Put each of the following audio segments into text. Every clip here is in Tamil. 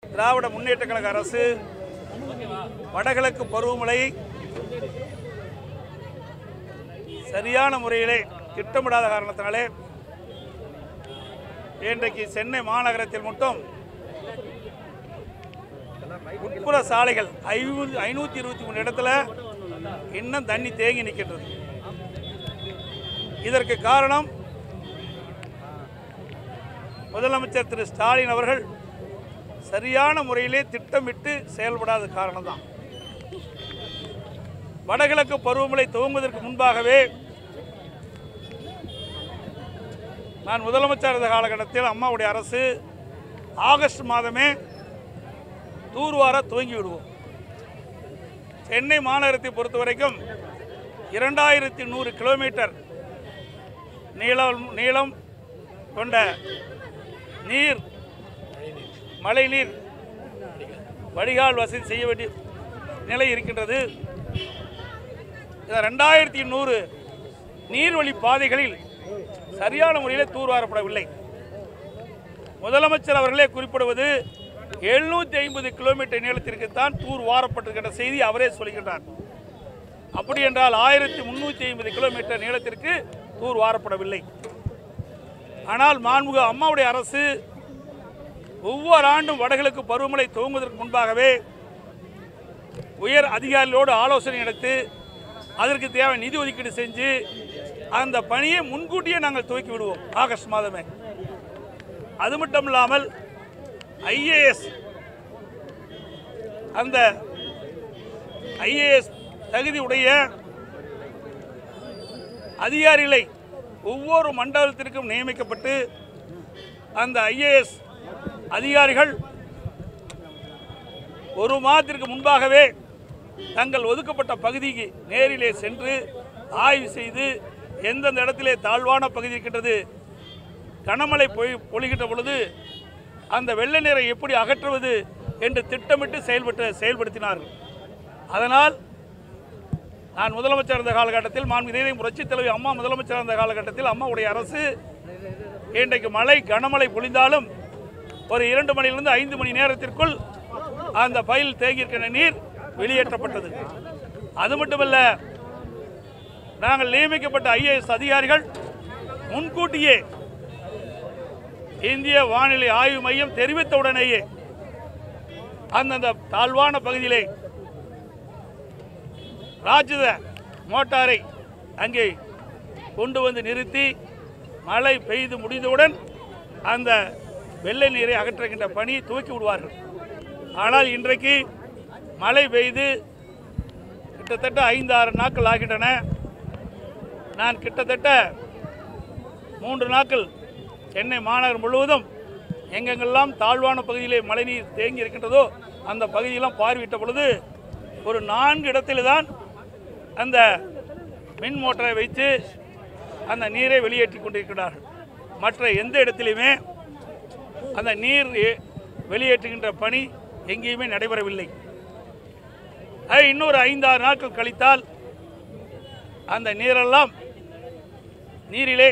திராவிட முன்னேற்ற கழக அரசு வடகிழக்கு பருவமழை சரியான முறையிலே திட்டமிடாத காரணத்தினாலே இன்றைக்கு சென்னை மாநகரத்தில் மட்டும் உட்புற சாலைகள் ஐநூறு ஐநூற்றி இருபத்தி மூணு இடத்துல இன்னும் தண்ணி தேங்கி நிற்கின்றது இதற்கு காரணம் முதலமைச்சர் திரு ஸ்டாலின் அவர்கள் சரியான முறையிலே திட்டமிட்டு செயல்படாத காரணம்தான் வடகிழக்கு பருவமழை துவங்குவதற்கு முன்பாகவே நான் முதலமைச்சர் இருந்த காலகட்டத்தில் அம்மாவுடைய அரசு ஆகஸ்ட் மாதமே தூர்வார துவங்கி விடுவோம் சென்னை மாநகரத்தை பொறுத்த வரைக்கும் இரண்டாயிரத்தி நூறு கிலோமீட்டர் நீளம் நீளம் கொண்ட நீர் மழைநீர் வடிகால் வசதி செய்ய வேண்டிய நிலை இருக்கின்றது இந்த ரெண்டாயிரத்தி நூறு நீர்வழி பாதைகளில் சரியான முறையில் தூர்வாரப்படவில்லை முதலமைச்சர் அவர்களே குறிப்பிடுவது எழுநூற்றி ஐம்பது கிலோமீட்டர் நீளத்திற்கு தான் தூர் வாரப்பட்டிருக்கின்ற செய்தி அவரே சொல்கின்றார் அப்படி என்றால் ஆயிரத்தி முன்னூற்றி ஐம்பது கிலோமீட்டர் நீளத்திற்கு தூர் வாரப்படவில்லை ஆனால் மாண்புக அம்மாவுடைய அரசு ஒவ்வொரு ஆண்டும் வடகிழக்கு பருவமழை துவங்குவதற்கு முன்பாகவே உயர் அதிகாரிகளோடு ஆலோசனை நடத்தி அதற்கு தேவை நிதி ஒதுக்கீடு செஞ்சு அந்த பணியை முன்கூட்டியே நாங்கள் துவக்கி விடுவோம் ஆகஸ்ட் மாதமே அது மட்டும் இல்லாமல் ஐஏஎஸ் அந்த ஐஏஎஸ் தகுதி உடைய அதிகாரிகளை ஒவ்வொரு மண்டலத்திற்கும் நியமிக்கப்பட்டு அந்த ஐஏஎஸ் அதிகாரிகள் ஒரு மாதத்திற்கு முன்பாகவே தங்கள் ஒதுக்கப்பட்ட பகுதிக்கு நேரிலே சென்று ஆய்வு செய்து எந்தெந்த இடத்திலே தாழ்வான பகுதி இருக்கின்றது கனமழை பொய் பொழிகின்ற பொழுது அந்த வெள்ளை நீரை எப்படி அகற்றுவது என்று திட்டமிட்டு செயல்பட்டு செயல்படுத்தினார்கள் அதனால் நான் முதலமைச்சர் இருந்த காலகட்டத்தில் மாண்பு இதே புரட்சித் தலைவி அம்மா முதலமைச்சர் இருந்த காலகட்டத்தில் அம்மாவுடைய அரசு இன்றைக்கு மழை கனமழை பொழிந்தாலும் ஒரு இரண்டு மணியிலிருந்து ஐந்து மணி நேரத்திற்குள் அந்த பயில் தேங்கியிருக்கிற நீர் வெளியேற்றப்பட்டது அது மட்டுமல்ல நாங்கள் நியமிக்கப்பட்ட ஐஏஎஸ் அதிகாரிகள் முன்கூட்டியே இந்திய வானிலை ஆய்வு மையம் தெரிவித்தவுடனேயே அந்தந்த தாழ்வான பகுதியிலே ராஜத மோட்டாரை அங்கே கொண்டு வந்து நிறுத்தி மழை பெய்து முடிந்தவுடன் அந்த வெள்ளை நீரை அகற்றுகின்ற பணி துவக்கி விடுவார்கள் ஆனால் இன்றைக்கு மழை பெய்து கிட்டத்தட்ட ஐந்து ஆறு நாட்கள் ஆகின்றன நான் கிட்டத்தட்ட மூன்று நாட்கள் சென்னை மாநகரம் முழுவதும் எங்கெங்கெல்லாம் தாழ்வான பகுதியிலே மழைநீர் தேங்கி இருக்கின்றதோ அந்த பகுதியெல்லாம் பார்வையிட்ட பொழுது ஒரு நான்கு இடத்திலே தான் அந்த மின் மோட்டரை வைத்து அந்த நீரை வெளியேற்றி கொண்டிருக்கிறார்கள் மற்ற எந்த இடத்திலுமே அந்த நீர் எ- வெளியேற்றுகின்ற பணி எங்கேயுமே நடைபெறவில்லை அது இன்னொரு ஐந்தாறு நாட்கள் கழித்தால் அந்த நீரெல்லாம் நீரிலே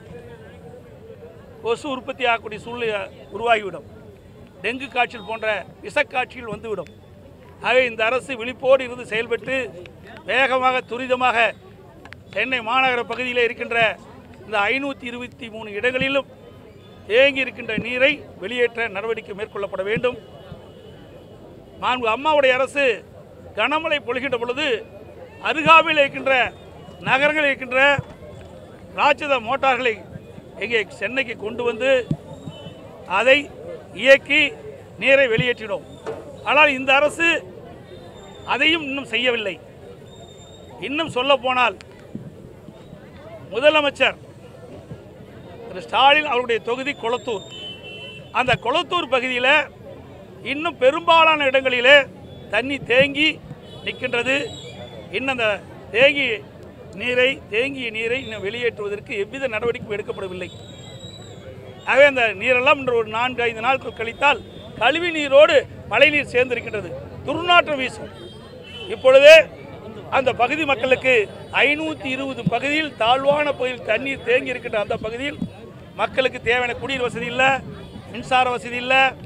கொசு உற்பத்தி ஆகக்கூடிய சூழ்நிலை உருவாகிவிடும் டெங்கு காய்ச்சல் போன்ற விஷக்காட்சிகள் வந்துவிடும் ஆகவே இந்த அரசு விழிப்போடு இருந்து செயல்பட்டு வேகமாக துரிதமாக சென்னை மாநகர பகுதியில் இருக்கின்ற இந்த ஐநூற்றி இருபத்தி மூணு இடங்களிலும் தேங்கி இருக்கின்ற நீரை வெளியேற்ற நடவடிக்கை மேற்கொள்ளப்பட வேண்டும் மாண்பு அம்மாவுடைய அரசு கனமழை பொழிகின்ற பொழுது அருகாமையில் இருக்கின்ற நகரங்களில் இருக்கின்ற ராட்சத மோட்டார்களை இங்கே சென்னைக்கு கொண்டு வந்து அதை இயக்கி நீரை வெளியேற்றினோம் ஆனால் இந்த அரசு அதையும் இன்னும் செய்யவில்லை இன்னும் சொல்ல போனால் முதலமைச்சர் திரு ஸ்டாலின் அவருடைய தொகுதி கொளத்தூர் அந்த கொளத்தூர் பகுதியில் இன்னும் பெரும்பாலான இடங்களிலே தண்ணி தேங்கி நிற்கின்றது இன்னும் அந்த தேங்கி நீரை தேங்கிய நீரை இன்னும் வெளியேற்றுவதற்கு எவ்வித நடவடிக்கையும் எடுக்கப்படவில்லை ஆகவே அந்த நீரெல்லாம் இன்று ஒரு நான்கு ஐந்து நாட்கள் கழித்தால் கழிவு நீரோடு மழைநீர் சேர்ந்திருக்கின்றது துர்நாற்றம் வீசும் இப்பொழுதே அந்த பகுதி மக்களுக்கு ஐநூற்றி இருபது பகுதியில் தாழ்வான பகுதியில் தண்ணீர் தேங்கி இருக்கின்ற அந்த பகுதியில் மக்களுக்கு தேவையான குடிநீர் வசதி இல்லை மின்சார வசதி இல்லை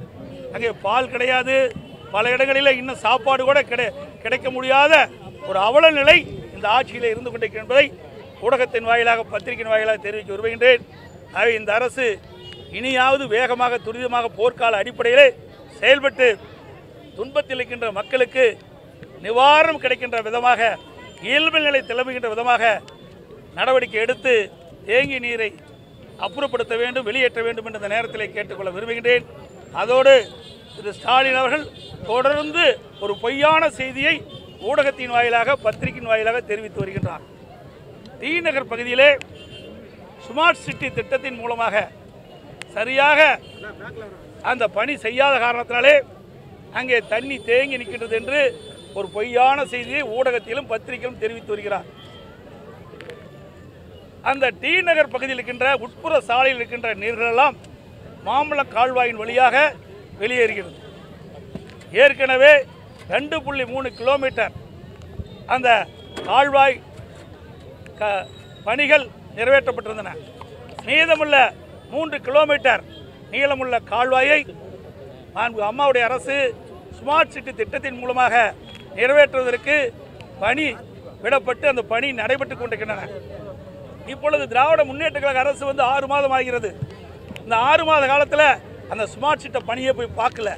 அங்கே பால் கிடையாது பல இடங்களில் இன்னும் சாப்பாடு கூட கிடை கிடைக்க முடியாத ஒரு அவல நிலை இந்த ஆட்சியில் இருந்து கொண்டிருக்கிறது என்பதை ஊடகத்தின் வாயிலாக பத்திரிகையின் வாயிலாக தெரிவிக்க விரும்புகின்றேன் ஆகவே இந்த அரசு இனியாவது வேகமாக துரிதமாக போர்க்கால அடிப்படையிலே செயல்பட்டு துன்பத்தில் இருக்கின்ற மக்களுக்கு நிவாரணம் கிடைக்கின்ற விதமாக இயல்பு நிலை திளம்புகின்ற விதமாக நடவடிக்கை எடுத்து தேங்கிய நீரை அப்புறப்படுத்த வேண்டும் வெளியேற்ற வேண்டும் என்ற இந்த நேரத்தில் கேட்டுக்கொள்ள விரும்புகின்றேன் அதோடு திரு ஸ்டாலின் அவர்கள் தொடர்ந்து ஒரு பொய்யான செய்தியை ஊடகத்தின் வாயிலாக பத்திரிகையின் வாயிலாக தெரிவித்து வருகின்றார் டி நகர் பகுதியிலே ஸ்மார்ட் சிட்டி திட்டத்தின் மூலமாக சரியாக அந்த பணி செய்யாத காரணத்தினாலே அங்கே தண்ணி தேங்கி நிற்கின்றது என்று ஒரு பொய்யான செய்தியை ஊடகத்திலும் பத்திரிகையிலும் தெரிவித்து வருகிறார் அந்த டி நகர் பகுதியில் இருக்கின்ற உட்புற சாலையில் இருக்கின்ற நீர்களெல்லாம் மாம்பழம் கால்வாயின் வழியாக வெளியேறுகிறது ஏற்கனவே ரெண்டு புள்ளி மூணு கிலோமீட்டர் அந்த கால்வாய் க பணிகள் நிறைவேற்றப்பட்டிருந்தன மீதமுள்ள மூன்று கிலோமீட்டர் நீளமுள்ள கால்வாயை மாண்பு அம்மாவுடைய அரசு ஸ்மார்ட் சிட்டி திட்டத்தின் மூலமாக நிறைவேற்றுவதற்கு பணி விடப்பட்டு அந்த பணி நடைபெற்றுக் கொண்டிருக்கின்றன இப்பொழுது திராவிட முன்னேற்ற கழக அரசு வந்து ஆறு மாதம் ஆகிறது இந்த ஆறு மாத காலத்தில் அந்த ஸ்மார்ட் சிட்ட பணியை போய் பார்க்கல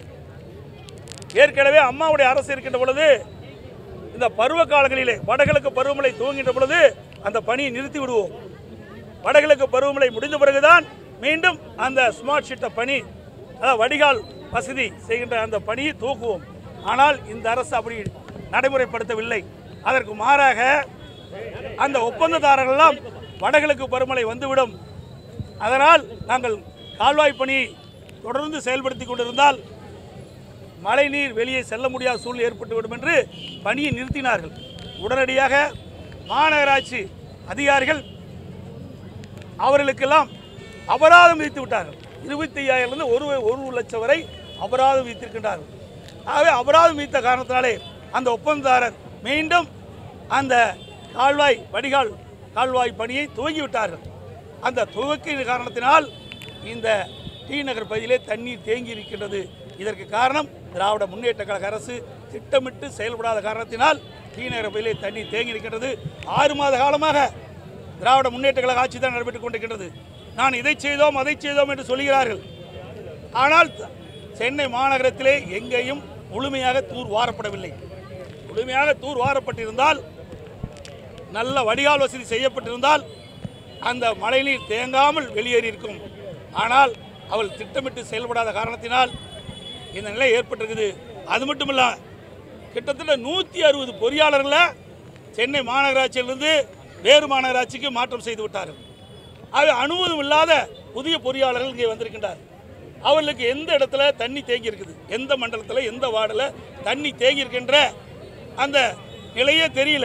ஏற்கனவே அம்மாவுடைய அரசு இருக்கின்ற பொழுது இந்த பருவ காலங்களிலே வடகிழக்கு பருவமழை துவங்கின்ற பொழுது அந்த பணியை நிறுத்தி விடுவோம் வடகிழக்கு பருவமழை முடிந்த பிறகுதான் மீண்டும் அந்த ஸ்மார்ட் ஷீட்ட பணி அதாவது வடிகால் வசதி செய்கின்ற அந்த பணியை தூக்குவோம் ஆனால் இந்த அரசு அப்படி நடைமுறைப்படுத்தவில்லை அதற்கு மாறாக அந்த ஒப்பந்ததாரர்கள்லாம் வடகிழக்கு பருவமழை வந்துவிடும் அதனால் நாங்கள் கால்வாய் பணி தொடர்ந்து செயல்படுத்தி கொண்டிருந்தால் மழைநீர் வெளியே செல்ல முடியாத சூழ்நிலை ஏற்பட்டுவிடும் என்று பணியை நிறுத்தினார்கள் உடனடியாக மாநகராட்சி அதிகாரிகள் அவர்களுக்கெல்லாம் அபராதம் விதித்து விட்டார்கள் இருபத்தி ஐயாயிரம்லேருந்து ஒரு ஒரு லட்சம் வரை அபராதம் விதித்திருக்கின்றார்கள் ஆகவே அபராதம் விதித்த காரணத்தினாலே அந்த ஒப்பந்ததாரர் மீண்டும் அந்த கால்வாய் வடிகால் கால்வாய் பணியை துவங்கி விட்டார்கள் அந்த துவக்கிய காரணத்தினால் இந்த டி நகர் பகுதியிலே தண்ணீர் தேங்கி இருக்கின்றது இதற்கு காரணம் திராவிட முன்னேற்ற கழக அரசு திட்டமிட்டு செயல்படாத காரணத்தினால் டி நகர் பகுதியிலே தண்ணீர் தேங்கி இருக்கின்றது ஆறு மாத காலமாக திராவிட முன்னேற்ற கழக ஆட்சி தான் நடைபெற்றுக் கொண்டிருக்கின்றது நான் இதை செய்தோம் அதை செய்தோம் என்று சொல்கிறார்கள் ஆனால் த- சென்னை மாநகரத்திலே எங்கேயும் முழுமையாக தூர் வாரப்படவில்லை முழுமையாக தூர் வாரப்பட்டிருந்தால் நல்ல வடிகால் வசதி செய்யப்பட்டிருந்தால் அந்த மழைநீர் தேங்காமல் வெளியேறி இருக்கும் ஆனால் அவள் திட்டமிட்டு செயல்படாத காரணத்தினால் இந்த நிலை ஏற்பட்டிருக்குது அது மட்டும் இல்ல கிட்டத்தட்ட நூற்றி அறுபது பொறியாளர்களை சென்னை மாநகராட்சியிலிருந்து வேறு மாநகராட்சிக்கு மாற்றம் செய்து விட்டார்கள் அது அனுமதம் இல்லாத புதிய பொறியாளர்கள் இங்கே வந்திருக்கின்றார் அவர்களுக்கு எந்த இடத்துல தண்ணி தேங்கி இருக்குது எந்த மண்டலத்தில் எந்த வார்டில் தண்ணி தேங்கி இருக்கின்ற அந்த நிலையே தெரியல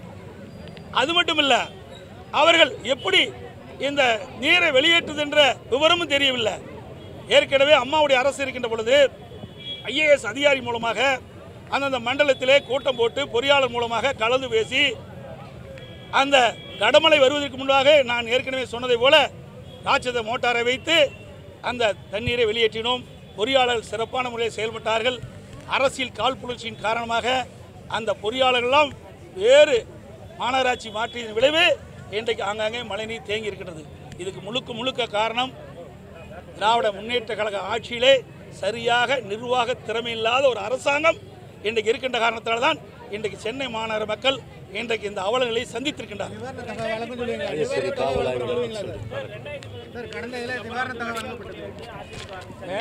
அது மட்டும் இல்ல அவர்கள் எப்படி இந்த நீரை வெளியேற்றுது என்ற விவரமும் தெரியவில்லை ஏற்கனவே அம்மாவுடைய அரசு இருக்கின்ற பொழுது ஐஏஎஸ் அதிகாரி மூலமாக அந்தந்த மண்டலத்திலே கூட்டம் போட்டு பொறியாளர் மூலமாக கலந்து பேசி அந்த கடமலை வருவதற்கு முன்பாக நான் ஏற்கனவே சொன்னதை போல ராட்சத மோட்டாரை வைத்து அந்த தண்ணீரை வெளியேற்றினோம் பொறியாளர் சிறப்பான முறையில் செயல்பட்டார்கள் அரசியல் காழ்ப்புணர்ச்சியின் காரணமாக அந்த பொறியாளர்கள்லாம் வேறு மாநகராட்சி மாற்றியதன் விளைவு இன்றைக்கு ஆங்காங்கே மழைநீர் தேங்கி இருக்கின்றது இதுக்கு முழுக்க முழுக்க காரணம் திராவிட முன்னேற்ற கழக ஆட்சியிலே சரியாக நிர்வாக திறமை இல்லாத ஒரு அரசாங்கம் இன்றைக்கு இருக்கின்ற காரணத்தால் தான் இன்றைக்கு சென்னை மாநகர மக்கள் இன்றைக்கு இந்த அவல நிலையை சந்தித்திருக்கின்றார் நிவாரண தொகை வழங்கும் சொல்லுவீங்களா நிவாரண தொகை வழங்கும் சொல்லுவீங்களா சார்? சார் கடந்த இதில் நிவாரண தொகை வழங்கப்பட்டது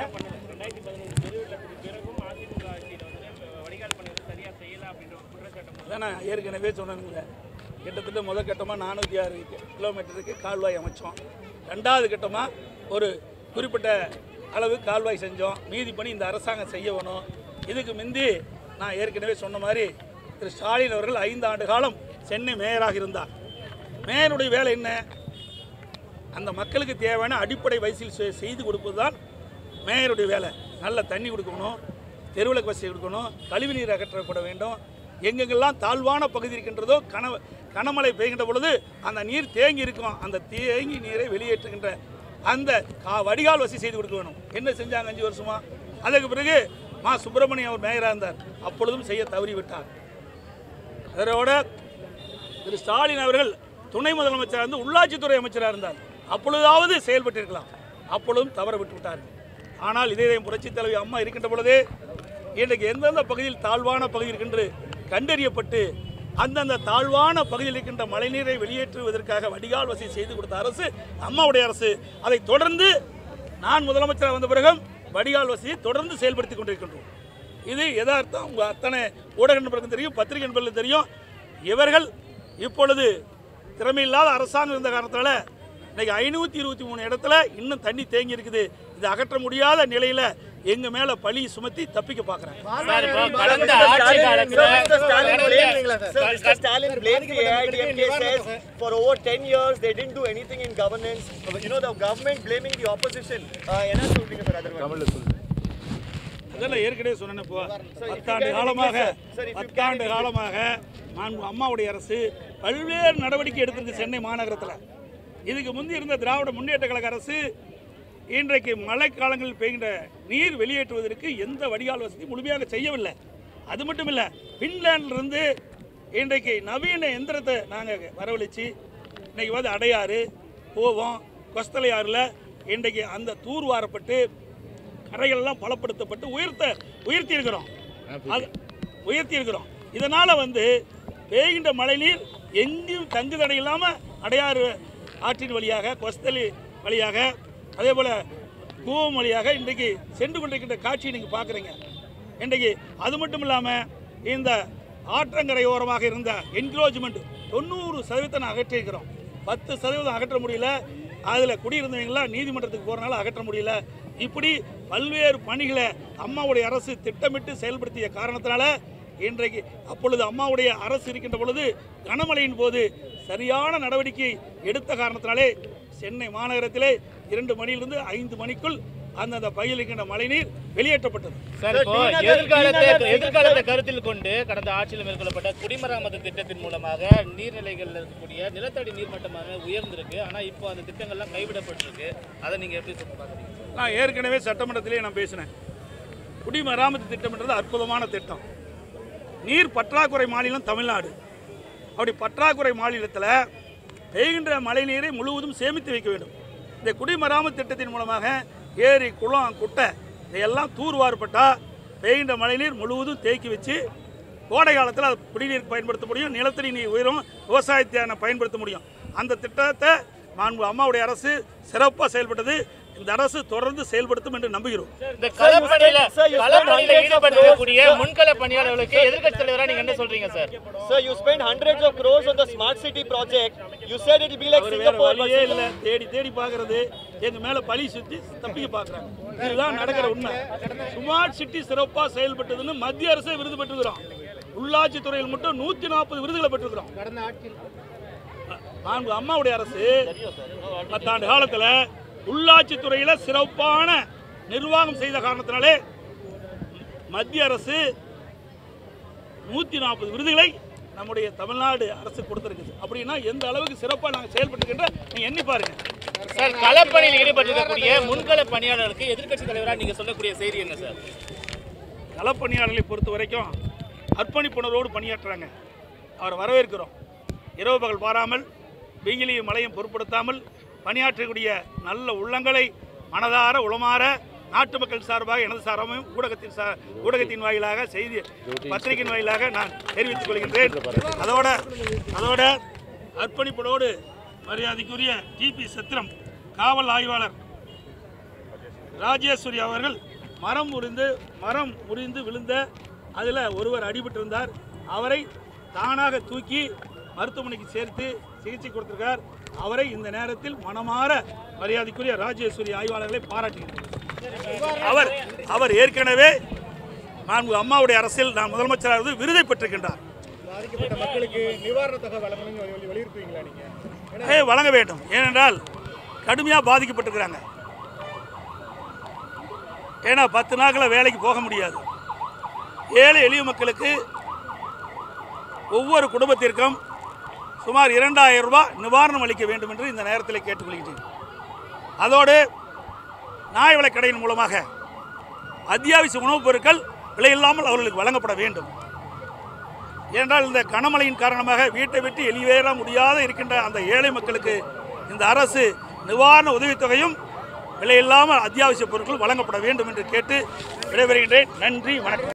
அதான் நான் ஏற்கனவே சொன்னேனுங்க கிட்டத்தட்ட முதல் கட்டமாக நானூற்றி ஆறு கிலோமீட்டருக்கு கால்வாய் அமைச்சோம் ரெண்டாவது கட்டமாக ஒரு குறிப்பிட்ட அளவு கால்வாய் செஞ்சோம் மீதி பணி இந்த அரசாங்கம் செய்ய வேணும் இதுக்கு முந்தி நான் ஏற்கனவே சொன்ன மாதிரி திரு ஸ்டாலின் அவர்கள் ஐந்து ஆண்டு காலம் சென்னை மேயராக இருந்தார் மேயருடைய வேலை என்ன அந்த மக்களுக்கு தேவையான அடிப்படை வயசில் செ- செய்து கொடுப்பது தான் மேயருடைய வேலை நல்ல தண்ணி கொடுக்கணும் தெருவிளக்கு வசதி கொடுக்கணும் கழிவுநீர் அகற்றப்பட வேண்டும் எங்கெங்கெல்லாம் தாழ்வான பகுதி இருக்கின்றதோ கன கனமழை பெய்கின்ற பொழுது அந்த நீர் தேங்கி இருக்கும் அந்த தேங்கி நீரை வெளியேற்றுகின்ற அந்த கா வடிகால் வசதி செய்து கொடுக்க வேணும் என்ன செஞ்சாங்க அஞ்சு வருஷமா அதற்கு பிறகு மா சுப்பிரமணியம் அவர் மேயராக இருந்தார் அப்பொழுதும் செய்ய தவறிவிட்டார் அதோட திரு ஸ்டாலின் அவர்கள் துணை முதலமைச்சராக இருந்து உள்ளாட்சித்துறை அமைச்சராக இருந்தார் அப்பொழுதாவது செயல்பட்டிருக்கலாம் அப்பொழுதும் தவற விட்டு விட்டார்கள் ஆனால் இதே புரட்சி தலைவி அம்மா இருக்கின்ற பொழுது இன்றைக்கு எந்தெந்த பகுதியில் தாழ்வான பகுதி இருக்கின்ற கண்டறியப்பட்டு அந்தந்த தாழ்வான பகுதியில் இருக்கின்ற மழைநீரை வெளியேற்றுவதற்காக வடிகால் வசதி செய்து கொடுத்த அரசு அம்மாவுடைய அரசு அதை தொடர்ந்து நான் முதலமைச்சராக வந்த பிறகும் வடிகால் வசதியை தொடர்ந்து செயல்படுத்தி கொண்டிருக்கின்றோம் இது யதார்த்தம் உங்கள் அத்தனை ஊடக நண்பர்களுக்கும் தெரியும் பத்திரிகை நண்பர்களுக்கும் தெரியும் இவர்கள் இப்பொழுது திறமையில்லாத அரசாங்கம் இருந்த காரணத்தால் இன்னைக்கு ஐநூற்றி இருபத்தி மூணு இடத்துல இன்னும் தண்ணி தேங்கி இருக்குது இது அகற்ற முடியாத நிலையில் எங்கள் மேலே பழி சுமத்தி தப்பிக்க பார்க்குறாங்க சார், இப்போ கடந்த ஆட்சி காலத்துல Mr. Stalin blamed, sir, sir, Mr. Stalin blamed the AIDMK says for over 10 years they didn't do anything in governance. You know, the government blaming the opposition. Uh, என்ன சொல்றீங்க சார் அதற்கு அதெல்லாம் ஏற்கனவே சொன்னேன் இப்போ பத்தாண்டு காலமாக பத்தாண்டு காலமாக மாண்பு அம்மாவுடைய அரசு பல்வேறு நடவடிக்கை எடுத்திருக்கு சென்னை மாநகரத்தில் இதுக்கு முந்தி இருந்த திராவிட முன்னேற்ற கழக அரசு இன்றைக்கு மழைக்காலங்களில் பெய்கின்ற நீர் வெளியேற்றுவதற்கு எந்த வடிகால் வசதி முழுமையாக செய்யவில்லை அது மட்டும் இல்லை பின்லாண்டிலிருந்து இன்றைக்கு நவீன எந்திரத்தை நாங்கள் வரவழைச்சு இன்னைக்கு வந்து அடையாறு போவோம் கொஸ்தலையாறில் இன்றைக்கு அந்த தூர்வாரப்பட்டு கரைகள்லாம் பலப்படுத்தப்பட்டு உயர்த்த உயர்த்தி இருக்கிறோம் அது உயர்த்தி இருக்கிறோம் இதனால வந்து பெய்கின்ற மழைநீர் எங்கேயும் தங்கு தடை இல்லாமல் அடையாறு ஆற்றின் வழியாக கொஸ்தலி வழியாக அதே போல் கூவம் வழியாக இன்றைக்கு சென்று கொண்டிருக்கின்ற காட்சியை நீங்கள் பார்க்குறீங்க இன்றைக்கு அது மட்டும் இல்லாமல் இந்த ஆற்றங்கரை ஓரமாக இருந்த என்க்ரோச்மெண்ட் தொண்ணூறு சதவீதத்தை நான் அகற்றியிருக்கிறோம் பத்து சதவீதம் அகற்ற முடியல அதில் குடியிருந்தவங்களாம் நீதிமன்றத்துக்கு போகிறனால அகற்ற முடியல இப்படி பல்வேறு பணிகளை அம்மாவுடைய அரசு திட்டமிட்டு செயல்படுத்திய காரணத்தினால இன்றைக்கு அப்பொழுது அம்மாவுடைய அரசு இருக்கின்ற பொழுது கனமழையின் போது சரியான நடவடிக்கை எடுத்த காரணத்தினாலே சென்னை மாநகரத்திலே இரண்டு மணியிலிருந்து ஐந்து மணிக்குள் அந்தந்த பகுதியில் இருக்கின்ற மழைநீர் வெளியேற்றப்பட்டது சார் இப்போ எதிர்காலத்தை எதிர்காலத்தை கருத்தில் கொண்டு கடந்த ஆட்சியில் மேற்கொள்ளப்பட்ட குடிமராமத்து திட்டத்தின் மூலமாக நீர்நிலைகளில் இருக்கக்கூடிய நிலத்தடி நீர்மட்டமாக உயர்ந்திருக்கு ஆனா இப்போ அந்த திட்டங்கள்லாம் கைவிடப்பட்டிருக்கு அதை நீங்க எப்படி சொல்லி பார்க்குறீங்க நான் ஏற்கனவே சட்டமன்றத்திலே நான் பேசினேன் குடிமராமத்து திட்டம்ன்றது அற்புதமான திட்டம் நீர் பற்றாக்குறை மாநிலம் தமிழ்நாடு அப்படி பற்றாக்குறை மாநிலத்தில் பெய்கின்ற மழைநீரை முழுவதும் சேமித்து வைக்க வேண்டும் இந்த குடிமராமத்து திட்டத்தின் மூலமாக ஏரி குளம் குட்டை இதையெல்லாம் தூர்வாரப்பட்டால் பெய்கின்ற மழைநீர் முழுவதும் தேக்கி வச்சு கோடை காலத்தில் அது குடிநீருக்கு பயன்படுத்த முடியும் நிலத்தடி நீர் உயரும் விவசாயத்தை பயன்படுத்த முடியும் அந்த திட்டத்தை மாண்பு அம்மாவுடைய அரசு சிறப்பாக செயல்பட்டது இந்த அரசு தொடர்ந்து செயல்படுத்தும் என்று நம்புகிறோம் இந்த களப்பணியில Sir, you spent களப்பணியில hundreds of ஈடுபட்டிருக்கக்கூடிய முன்கள பணியாளர்களுக்கு எதிர்க்கட்சி தலைவரா நீங்க என்ன சொல்றீங்க sir Sir, you spent hundreds of crores on the smart city project. You said it will be like அவர் வேற Singapore. but வழியே இல்லை தேடி தேடி பார்க்கறது எங்க மேல பழி சுத்தி தப்பிக்க பார்க்கறாங்க இதுதான் நடக்கிற உண்மை ஸ்மார்ட் சிட்டி சிறப்பா செயல்பட்டதுன்னு மத்திய அரசே விருது பெற்றுக்கிறோம் உள்ளாட்சி துறையில் மட்டும் நூத்தி நாற்பது விருதுகளை பெற்றுக்கிறோம் நான்கு அம்மாவுடைய அரசு பத்தாண்டு காலத்துல உள்ளாட்சி துறையில சிறப்பான நிர்வாகம் செய்த காரணத்தினாலே மத்திய அரசு நூற்றி நாற்பது விருதுகளை நம்முடைய தமிழ்நாடு அரசு கொடுத்துருக்குது அப்படின்னா எந்த அளவுக்கு சிறப்பாக நாங்கள் செயல்பட்டுக்கின்ற நீங்கள் எண்ணி பாருங்க சார் களப்பணியில் ஈடுபட்டிருக்கக்கூடிய முன்கள பணியாளர்களுக்கு எதிர்க்கட்சி தலைவரா நீங்க சொல்லக்கூடிய செய்தி என்ன சார் களப்பணியாளர்களை பொறுத்த வரைக்கும் அர்ப்பணிப்புணர்வோடு பணியாற்றுறாங்க அவரை வரவேற்கிறோம் இரவு பகல் பாராமல் வெயிலையும் மழையும் பொருட்படுத்தாமல் பணியாற்றக்கூடிய நல்ல உள்ளங்களை மனதார உளமாற நாட்டு மக்கள் சார்பாக எனது சார்பாகவும் ஊடகத்தின் சா ஊடகத்தின் வாயிலாக செய்தி பத்திரிகையின் வாயிலாக நான் தெரிவித்துக் கொள்கின்றேன் அதோட அதோட அர்ப்பணிப்போடு மரியாதைக்குரிய டிபி சத்திரம் காவல் ஆய்வாளர் ராஜேஸ்வரி அவர்கள் மரம் முறிந்து மரம் முறிந்து விழுந்த அதில் ஒருவர் அடிபட்டிருந்தார் அவரை தானாக தூக்கி மருத்துவமனைக்கு சேர்த்து சிகிச்சை கொடுத்திருக்கார் அவரை இந்த நேரத்தில் மனமாற மரியாதைக்குரிய ராஜேஸ்வரி ஆய்வாளர்களை பாராட்டுகிறேன் அவர் அவர் ஏற்கனவே நான்கு அம்மாவுடைய அரசில் நான் முதலமைச்சராக இருந்து விருதை பெற்றிருக்கின்றார் பாதிக்கப்பட்ட மக்களுக்கு நிவாரண தொகை வழங்கணும்னு வலி- வலியுறுத்துவீங்களா நீங்க ஏ, வழங்க வேண்டும் ஏனென்றால் கடுமையாக பாதிக்கப்பட்டிருக்கிறாங்க ஏன்னா பத்து நாட்களில் வேலைக்கு போக முடியாது ஏழை எளிய மக்களுக்கு ஒவ்வொரு குடும்பத்திற்கும் சுமார் இரண்டாயிரம் ரூபாய் நிவாரணம் அளிக்க வேண்டும் என்று இந்த நேரத்தில் கேட்டுக்கொள்கிறேன் அதோடு நியாய விலைக் கடையின் மூலமாக அத்தியாவசிய உணவுப் பொருட்கள் விலையில்லாமல் அவர்களுக்கு வழங்கப்பட வேண்டும் ஏனென்றால் இந்த கனமழையின் காரணமாக வீட்டை விட்டு வெளியேற முடியாத இருக்கின்ற அந்த ஏழை மக்களுக்கு இந்த அரசு நிவாரண உதவித்தொகையும் விலையில்லாமல் அத்தியாவசிய பொருட்கள் வழங்கப்பட வேண்டும் என்று கேட்டு விடைபெறுகின்றேன் நன்றி வணக்கம்